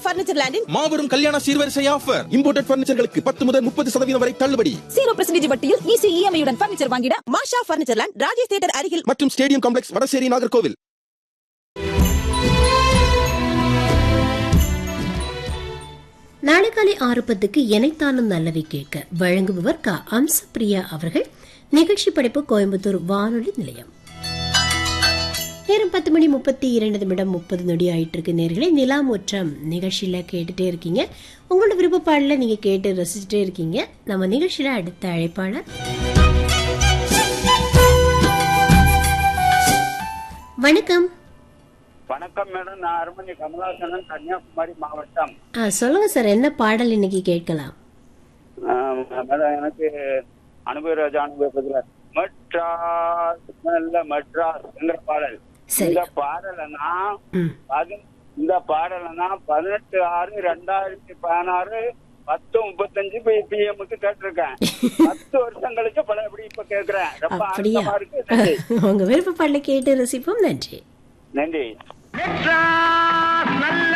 Furniture லேண்டின் மாபெரும் கல்யாண சீர்வரிசை ஆஃபர் இம்போர்ட்டட் பர்னிச்சர்களுக்கு பத்து முதல் முப்பது சதவீதம் வரை தள்ளுபடி ஜீரோ பர்சன்டேஜ் வட்டியில் ஈஸி இஎம்ஐயுடன் பர்னிச்சர் வாங்கிட Masha furniture land Rajesh theatre அருகில் மற்றும் ஸ்டேடியம் காம்ப்ளெக்ஸ் வடசேரி நாகர்கோவில் நாளை காலை ஆறு பத்துக்கு எனைத்தானும் நல்லவை கேட்க வழங்குபவர் க அம்சப்பிரியா அவர்கள் நிகழ்ச்சி படைப்பு கோயம்புத்தூர் வானொலி நிலையம் நேரம் பத்து மணி முப்பத்தி இரண்டு நிமிடம் முப்பது நொடி ஆயிட்டு இருக்கு நேர்களை நிலா முற்றம் நிகழ்ச்சியில கேட்டுட்டே இருக்கீங்க உங்களோட விருப்ப பாடல நீங்க கேட்டு ரசிச்சுட்டே இருக்கீங்க நம்ம நிகழ்ச்சியில அடுத்த அழைப்பாளர் வணக்கம் வணக்கம் மேடம் நான் அருமணி கமலாசனன் கன்னியாகுமரி மாவட்டம் ஆ, சொல்லுங்க சார் என்ன பாடல் இன்னைக்கு கேட்கலாம் ஆஹ் மேடம் எனக்கு அனுபவராஜா அனுபவத்துல மெட்ராஸ் நல்ல மெட்ராஸ்ங்கிற பாடல் சரி. இந்த பாடலை நான் ம் பதி- இந்த பாடலை நான் பதினெட்டு ஆறு ரெண்டாயிரத்தி பதினாறு பத்து முப்பத்தஞ்சு பிஎம்க்கு கேட்டிருக்கேன் பத்து வருஷம் கழிச்சு படம் எப்படி இப்ப கேக்குறேன் ரொம்ப அப்படியா ஆனந்தமா இருக்கு நன்றி உங்க விருப்ப பாடல கேட்டு ரசிப்போம் நன்றி நன்றி மெட்ராஸ் நல்ல